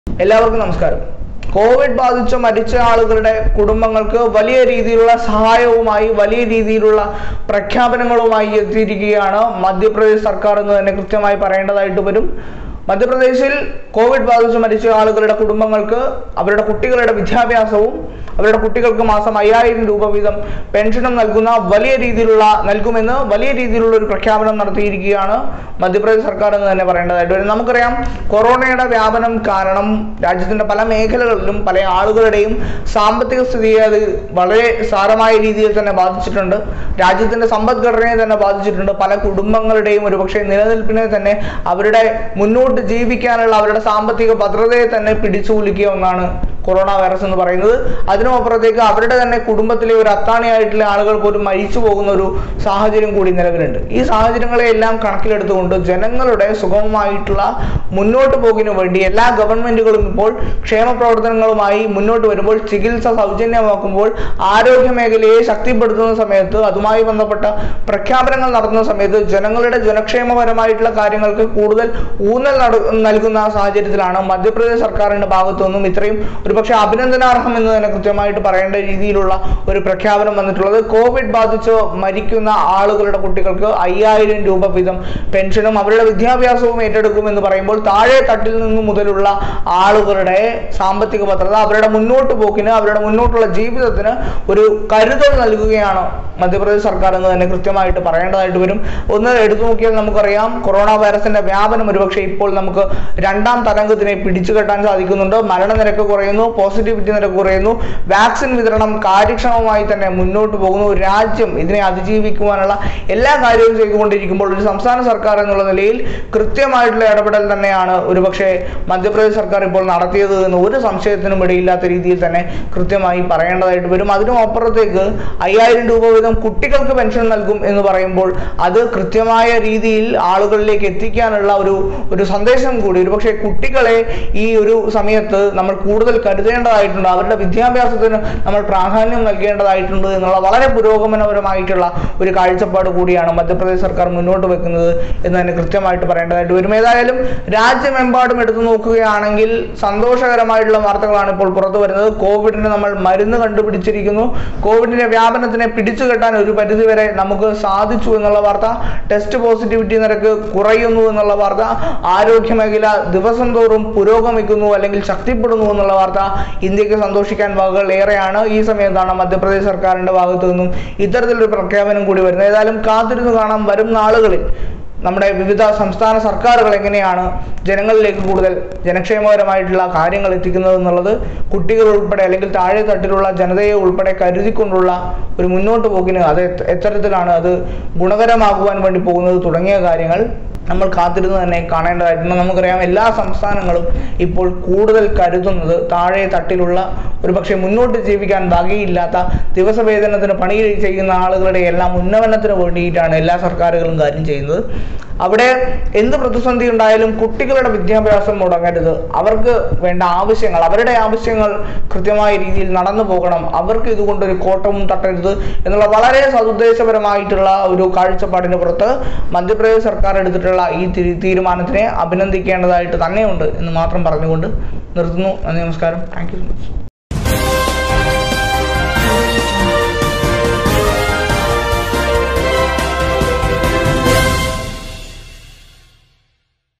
എല്ലാവർക്കും നമസ്കാരം കോവിഡ് ബാധിച്ച് മരിച്ച ആളുകളുടെ കുടുംബങ്ങൾക്ക് വലിയ രീതിയിലുള്ള സഹായവുമായി വലിയ രീതിയിലുള്ള പ്രഖ്യാപനങ്ങളുമായി എത്തിയിരിക്കുകയാണ് മധ്യപ്രദേശ് സർക്കാർ എന്ന് തന്നെ കൃത്യമായി പറയേണ്ടതായിട്ട് വരും മധ്യപ്രദേശിൽ കോവിഡ് ബാധിച്ച് മരിച്ച ആളുകളുടെ കുടുംബങ്ങൾക്ക് അവരുടെ കുട്ടികളുടെ വിദ്യാഭ്യാസവും അവരുടെ കുട്ടികൾക്ക് മാസം അയ്യായിരം രൂപ വീതം പെൻഷനും നൽകുന്ന വലിയ രീതിയിലുള്ള നൽകുമെന്ന് വലിയ രീതിയിലുള്ള ഒരു പ്രഖ്യാപനം നടത്തിയിരിക്കുകയാണ് മധ്യപ്രദേശ് സർക്കാർ എന്ന് തന്നെ പറയേണ്ടതായിട്ട് വരും നമുക്കറിയാം കൊറോണയുടെ വ്യാപനം കാരണം രാജ്യത്തിന്റെ പല മേഖലകളിലും പല ആളുകളുടെയും സാമ്പത്തിക സ്ഥിതിയെ അത് വളരെ സാരമായ രീതിയിൽ തന്നെ ബാധിച്ചിട്ടുണ്ട് രാജ്യത്തിന്റെ സമ്പദ്ഘടനയെ തന്നെ ബാധിച്ചിട്ടുണ്ട് പല കുടുംബങ്ങളുടെയും ഒരുപക്ഷെ നിലനിൽപ്പിനെ തന്നെ അവരുടെ മുന്നോട്ട് ജീവിക്കാനുള്ള അവരുടെ സാമ്പത്തിക ഭദ്രതയെ തന്നെ പിടിച്ചു കുലുക്കിയ ഒന്നാണ് കൊറോണ വൈറസ് എന്ന് പറയുന്നത് അതിനും അപ്പുറത്തേക്ക് അവരുടെ തന്നെ കുടുംബത്തിലെ ഒരു അത്താണിയായിട്ടുള്ള ആളുകൾ പോലും മരിച്ചു പോകുന്ന ഒരു സാഹചര്യം കൂടി നിലവിലുണ്ട് ഈ സാഹചര്യങ്ങളെ എല്ലാം കണക്കിലെടുത്തുകൊണ്ട് ജനങ്ങളുടെ സുഗമമായിട്ടുള്ള മുന്നോട്ട് പോകിനു വേണ്ടി എല്ലാ ഗവൺമെന്റുകളും ഇപ്പോൾ ക്ഷേമ പ്രവർത്തനങ്ങളുമായി മുന്നോട്ട് വരുമ്പോൾ ചികിത്സ സൗജന്യമാക്കുമ്പോൾ ആരോഗ്യ മേഖലയെ ശക്തിപ്പെടുത്തുന്ന സമയത്ത് അതുമായി ബന്ധപ്പെട്ട പ്രഖ്യാപനങ്ങൾ നടത്തുന്ന സമയത്ത് ജനങ്ങളുടെ ജനക്ഷേമപരമായിട്ടുള്ള കാര്യങ്ങൾക്ക് കൂടുതൽ ഊന്നൽ നട- നൽകുന്ന സാഹചര്യത്തിലാണ് മധ്യപ്രദേശ് സർക്കാരിന്റെ ഭാഗത്തു നിന്നും ഇത്രയും ഒരുപക്ഷെ അഭിനന്ദനാർഹം എന്ന് തന്നെ കൃത്യമായിട്ട് പറയേണ്ട രീതിയിലുള്ള ഒരു പ്രഖ്യാപനം വന്നിട്ടുള്ളത് കോവിഡ് ബാധിച്ച് മരിക്കുന്ന ആളുകളുടെ കുട്ടികൾക്ക് അയ്യായിരം രൂപ വീതം പെൻഷനും അവരുടെ വിദ്യാഭ്യാസവും ഏറ്റെടുക്കും എന്ന് പറയുമ്പോൾ താഴെ തട്ടിൽ നിന്ന് മുതലുള്ള ആളുകളുടെ സാമ്പത്തിക ഭദ്രത അവരുടെ മുന്നോട്ട് പോക്കിന് അവരുടെ മുന്നോട്ടുള്ള ജീവിതത്തിന് ഒരു കരുതൽ നൽകുകയാണ് മധ്യപ്രദേശ് സർക്കാർ എന്ന് തന്നെ കൃത്യമായിട്ട് പറയേണ്ടതായിട്ട് വരും ഒന്ന് എടുത്തു നോക്കിയാൽ നമുക്കറിയാം കൊറോണ വൈറസിന്റെ വ്യാപനം ഒരുപക്ഷെ ഇപ്പോൾ നമുക്ക് രണ്ടാം തരംഗത്തിനെ പിടിച്ചു കെട്ടാൻ സാധിക്കുന്നുണ്ട് മരണനിരക്ക് കുറയുന്നു പോസിറ്റിവിറ്റി നിരക്ക് കുറയുന്നു വാക്സിൻ വിതരണം കാര്യക്ഷമമായി തന്നെ മുന്നോട്ട് പോകുന്നു ഒരു രാജ്യം ഇതിനെ അതിജീവിക്കുവാനുള്ള എല്ലാ കാര്യവും ചെയ്തുകൊണ്ടിരിക്കുമ്പോൾ ഒരു സംസ്ഥാന സർക്കാർ എന്നുള്ള നിലയിൽ കൃത്യമായിട്ടുള്ള ഇടപെടൽ തന്നെയാണ് ഒരുപക്ഷെ മധ്യപ്രദേശ് സർക്കാർ ഇപ്പോൾ നടത്തിയത് എന്ന് ഒരു സംശയത്തിനും ഇടയില്ലാത്ത രീതിയിൽ തന്നെ കൃത്യമായി പറയേണ്ടതായിട്ട് വരും അതിനും അപ്പുറത്തേക്ക് അയ്യായിരം രൂപ വീതം കുട്ടികൾക്ക് പെൻഷൻ നൽകും എന്ന് പറയുമ്പോൾ അത് കൃത്യമായ രീതിയിൽ ആളുകളിലേക്ക് എത്തിക്കാനുള്ള ഒരു ഒരു സന്ദേശം കൂടി ഒരുപക്ഷെ കുട്ടികളെ ഈ ഒരു സമയത്ത് നമ്മൾ കൂടുതൽ കരുതേണ്ടതായിട്ടുണ്ട് അവരുടെ വിദ്യാഭ്യാസത്തിന് നമ്മൾ പ്രാധാന്യം നൽകേണ്ടതായിട്ടുണ്ട് എന്നുള്ള വളരെ പുരോഗമനപരമായിട്ടുള്ള ഒരു കാഴ്ചപ്പാട് കൂടിയാണ് മധ്യപ്രദേശ് സർക്കാർ മുന്നോട്ട് വെക്കുന്നത് എന്ന് തന്നെ കൃത്യമായിട്ട് പറയേണ്ടതായിട്ട് വരും ഏതായാലും രാജ്യമെമ്പാടും എടുത്തു നോക്കുകയാണെങ്കിൽ സന്തോഷകരമായിട്ടുള്ള വാർത്തകളാണ് ഇപ്പോൾ പുറത്തു വരുന്നത് കോവിഡിന് നമ്മൾ മരുന്ന് കണ്ടുപിടിച്ചിരിക്കുന്നു കോവിഡിന്റെ വ്യാപനത്തിനെ പിടിച്ചു കെട്ടാൻ ഒരു പരിധിവരെ നമുക്ക് സാധിച്ചു എന്നുള്ള വാർത്ത ടെസ്റ്റ് പോസിറ്റിവിറ്റി നിരക്ക് കുറയുന്നു എന്നുള്ള വാർത്ത ആരോഗ്യ മേഖല ദിവസം തോറും പുരോഗമിക്കുന്നു അല്ലെങ്കിൽ ശക്തിപ്പെടുന്നു എന്നുള്ള വാർത്ത ഇന്ത്യക്ക് സന്തോഷിക്കാൻ വകകൾ ഏറെയാണ് ഈ സമയത്താണ് മധ്യപ്രദേശ് സർക്കാരിന്റെ ഭാഗത്തു നിന്നും ഇത്തരത്തിലൊരു പ്രഖ്യാപനം കൂടി വരുന്നത് ഏതായാലും കാത്തിരുന്ന് കാണാം വരും നാളുകളിൽ നമ്മുടെ വിവിധ സംസ്ഥാന സർക്കാരുകൾ എങ്ങനെയാണ് ജനങ്ങളിലേക്ക് കൂടുതൽ ജനക്ഷേമപരമായിട്ടുള്ള കാര്യങ്ങൾ എത്തിക്കുന്നത് എന്നുള്ളത് കുട്ടികൾ ഉൾപ്പെടെ അല്ലെങ്കിൽ താഴെ തട്ടിലുള്ള ജനതയെ ഉൾപ്പെടെ കരുതിക്കൊണ്ടുള്ള ഒരു മുന്നോട്ട് പോക്കിന് അത് എത്ത- എത്തരത്തിലാണ് അത് ഗുണകരമാകുവാൻ വേണ്ടി പോകുന്നത് തുടങ്ങിയ കാര്യങ്ങൾ നമ്മൾ കാത്തിരുന്ന് തന്നെ കാണേണ്ടതായിട്ടുണ്ട് നമുക്കറിയാം എല്ലാ സംസ്ഥാനങ്ങളും ഇപ്പോൾ കൂടുതൽ കരുതുന്നത് താഴെ തട്ടിലുള്ള ഒരുപക്ഷെ മുന്നോട്ട് ജീവിക്കാൻ വകയില്ലാത്ത ദിവസവേതനത്തിന് പണി ചെയ്യുന്ന ആളുകളുടെ എല്ലാം ഉന്നമനത്തിന് വേണ്ടിയിട്ടാണ് എല്ലാ സർക്കാരുകളും കാര്യം ചെയ്യുന്നത് അവിടെ എന്ത് പ്രതിസന്ധി ഉണ്ടായാലും കുട്ടികളുടെ വിദ്യാഭ്യാസം മുടങ്ങരുത് അവർക്ക് വേണ്ട ആവശ്യങ്ങൾ അവരുടെ ആവശ്യങ്ങൾ കൃത്യമായ രീതിയിൽ നടന്നു പോകണം അവർക്ക് ഇതുകൊണ്ടൊരു കോട്ടവും തട്ടരുത് എന്നുള്ള വളരെ സതുദ്ദേശപരമായിട്ടുള്ള ഒരു കാഴ്ചപ്പാടിന് പുറത്ത് മധ്യപ്രദേശ് സർക്കാർ എടുത്തിട്ടുള്ള ഈ തീ- തീരുമാനത്തിനെ അഭിനന്ദിക്കേണ്ടതായിട്ട് തന്നെയുണ്ട് എന്ന് മാത്രം പറഞ്ഞുകൊണ്ട് നിർത്തുന്നു നന്ദി നമസ്കാരം താങ്ക് യു സോ മച്ച്